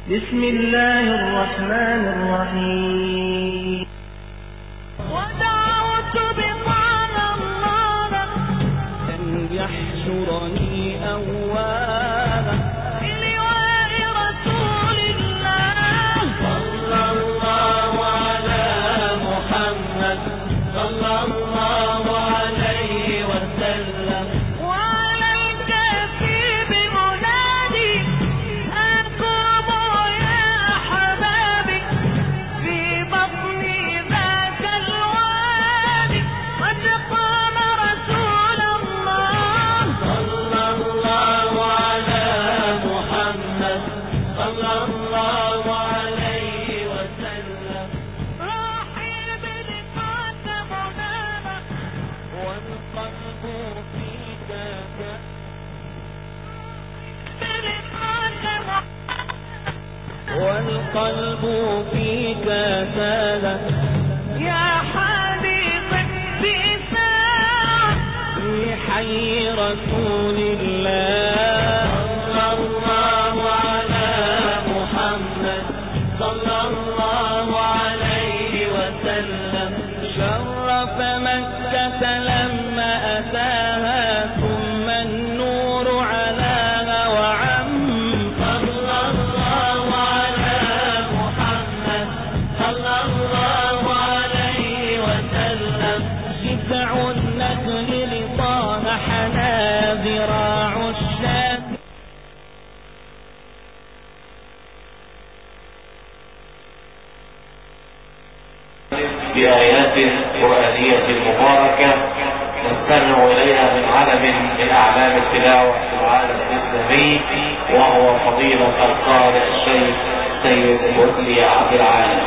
بسم الله الرحمن الرحيم ودعوت بطعن الله أن يحشرني أوالا بلواء رسول الله صلى الله على محمد صلى الله عليه وسلم وعليك في بمنادي أنكم يا أحبابي في بطني ذاك الوادي قد قام رسول الله صلى الله على محمد صلى الله عليه وسلم روحي بلقاك منامة والقلب فيك كأ- بلقاك والقلب فيك سالت يا حديث في ساعة في حي رسول الله صلى الله على محمد صلى الله عليه وسلم شرف مكة لما أتاها ثم النور علاها وعم صلى الله على محمد صلى الله عليه وسلم شفع النخل لطه حنا ذراع الشاك بآيات قرآنية مباركة نستمع إليها من علم من أعلام التلاوة في العالم الإسلامي وهو فضيلة القارئ الشيخ سيد المثلي عبد العالم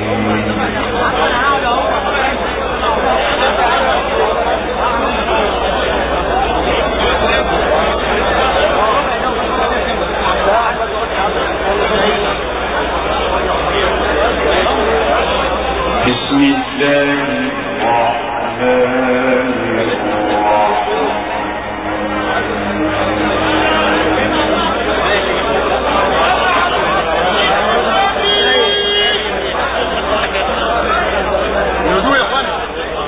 الشيطان الرجيم يهدوه يا اخوانا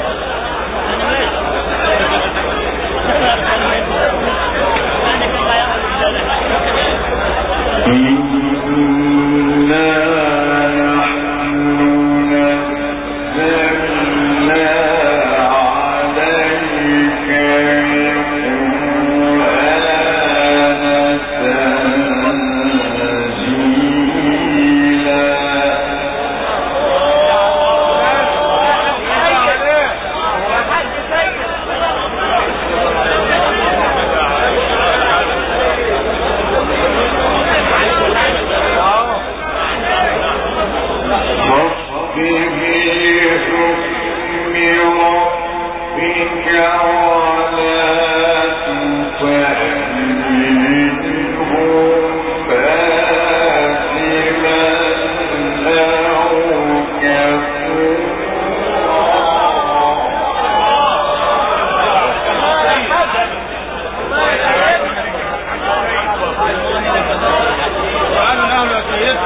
تعالوا نعمل يا سيد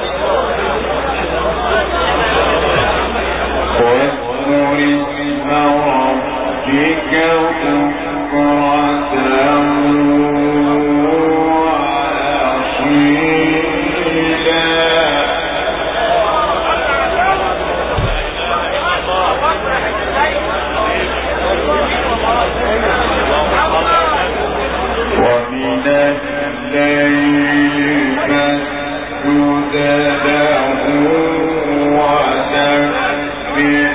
ومن الليل فاسجد له وسبحه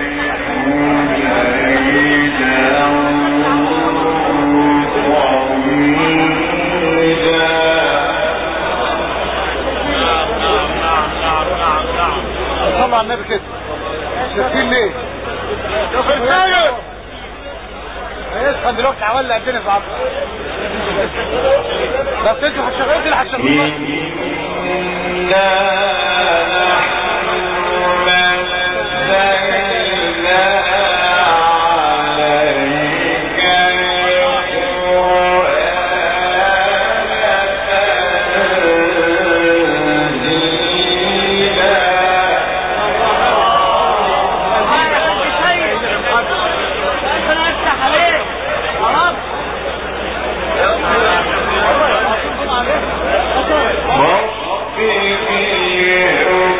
ليلا طويلا صلى على النبي كده شايفين ليه شوف الفجر هيسخن دلوقتي هولع الدنيا في عبد بس انتوا هتشغلوا كده هتشغلوا ربنا يفتح عليك خلاص رب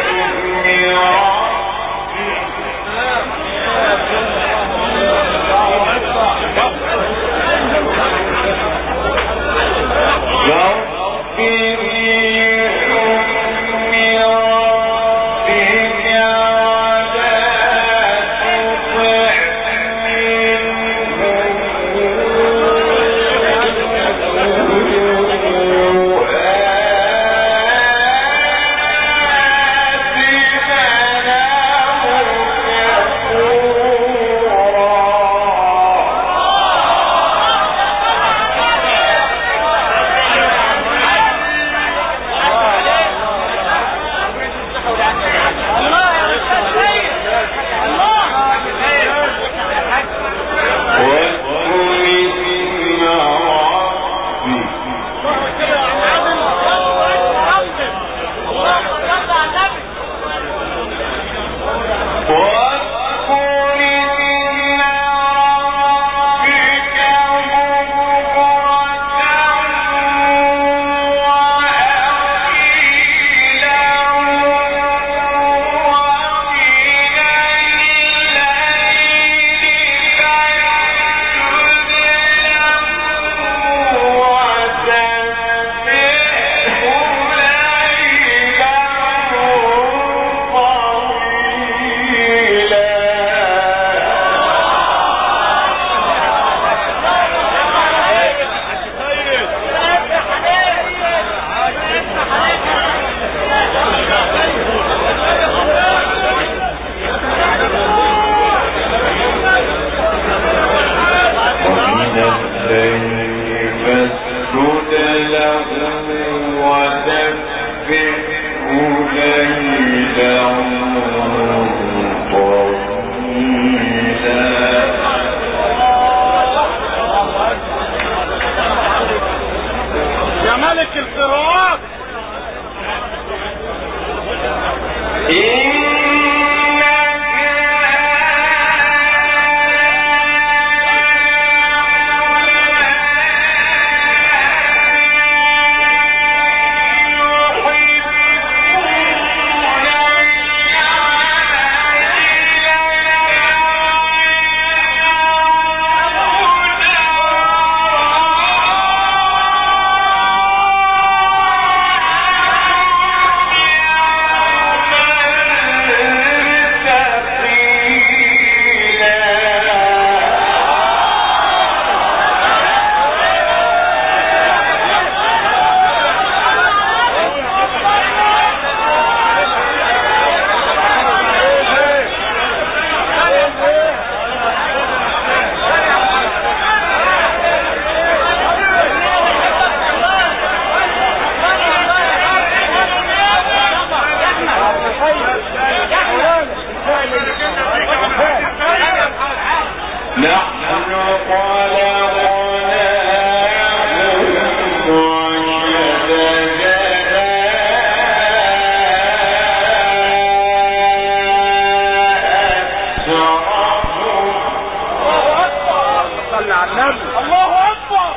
صل على النبي الله اكبر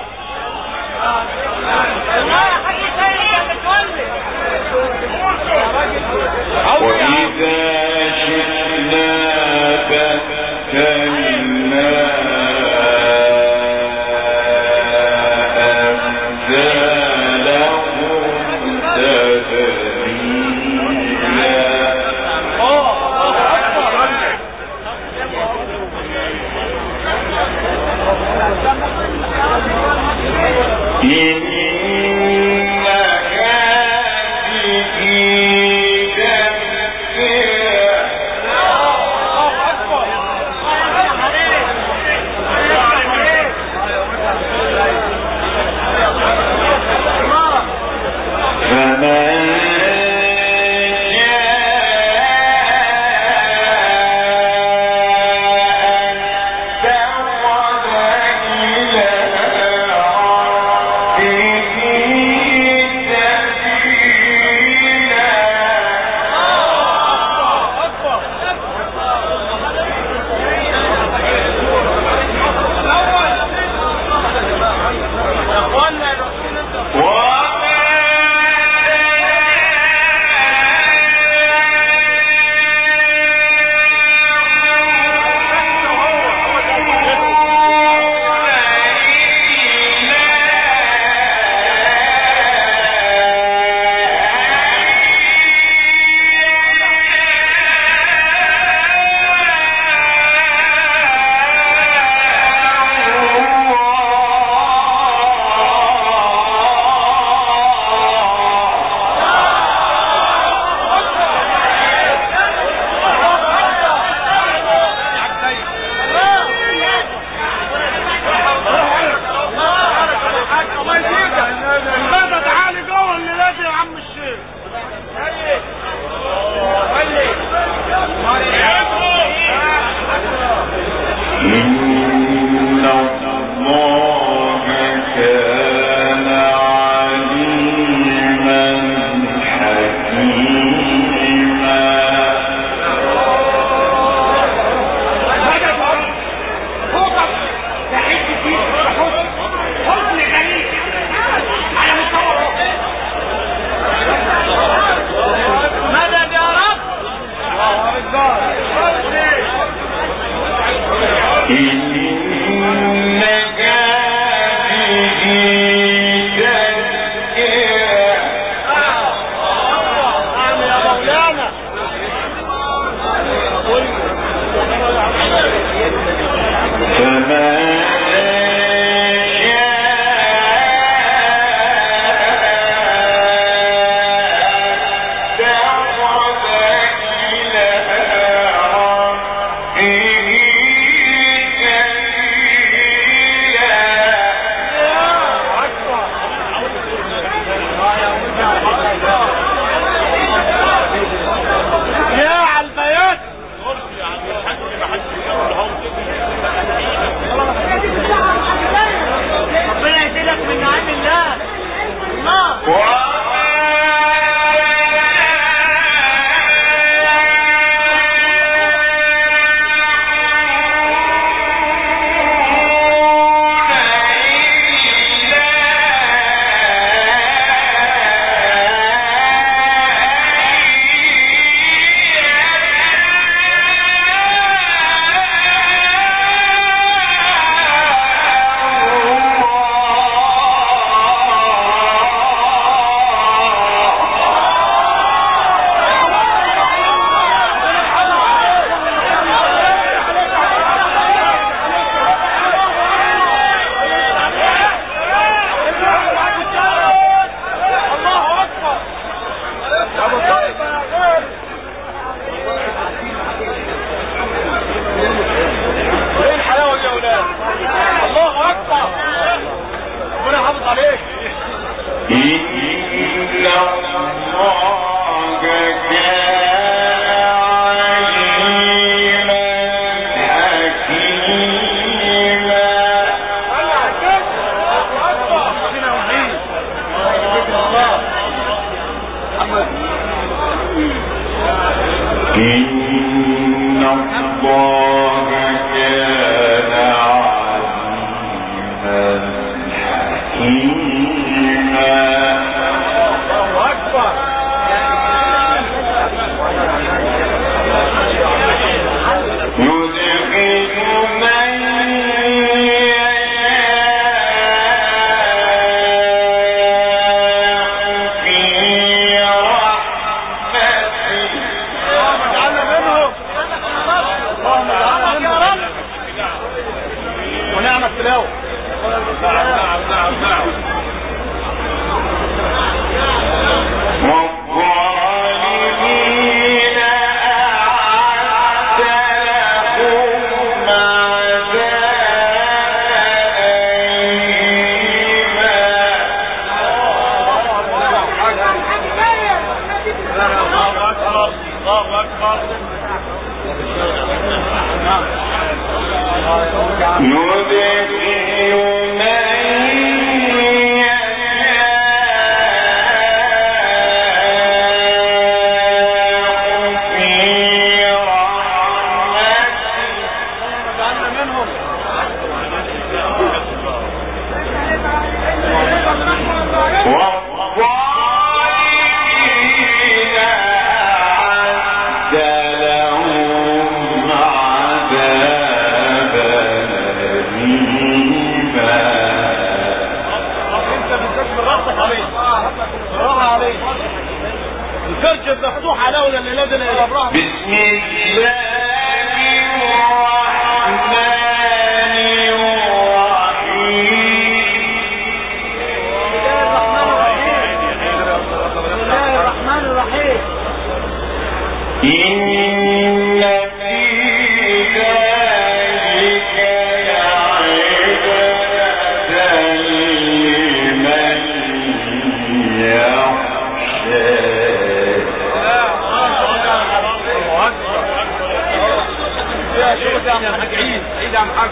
لا يا حاج سيد يا متولي وإذا شئنا بدلنا أمثالهم تدريجا إن هذه تذكرة فمن شاء اتخذ إلى ربه المدد عالي جوه الليله دي يا عم الشيخ إن الله كان عليما حكيما فوقك تحس فيه حزن حزن غريب على مستوى مدد يا رب إن هذه نعم يا مولانا تذكرة فمن شاء اتخذ إلى ربه يا على البيات ربنا يزيدك من نعيم الله الله الله اكبر ايه الحلاوه دي يا ولاد الله اكبر ربنا يحافظ عليك إن الله كان عليما حكيما الليله دي يا ابراهيم بسم الله الرحمن الرحيم بسم الله الرحمن الرحيم إن في ذلك لعبرة لمن يخشى يا شوف يا عم حاج عيد عيد يا عم حاج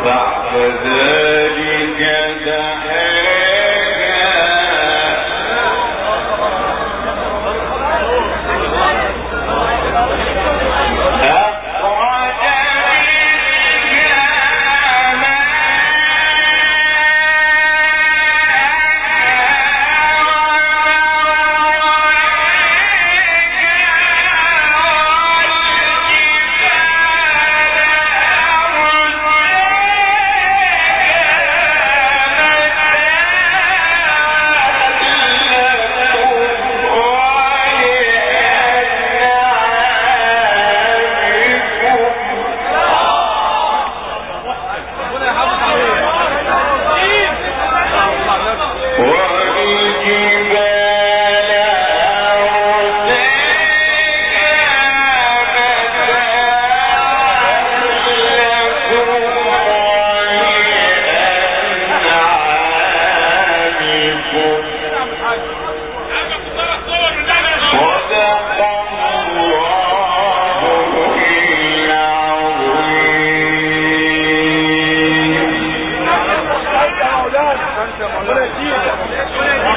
وبعد ذلك دحاها أخرج منها ربنا يحافظ عليك والجبال صدق الله العظيم انت يا مولانا انت يا مولانا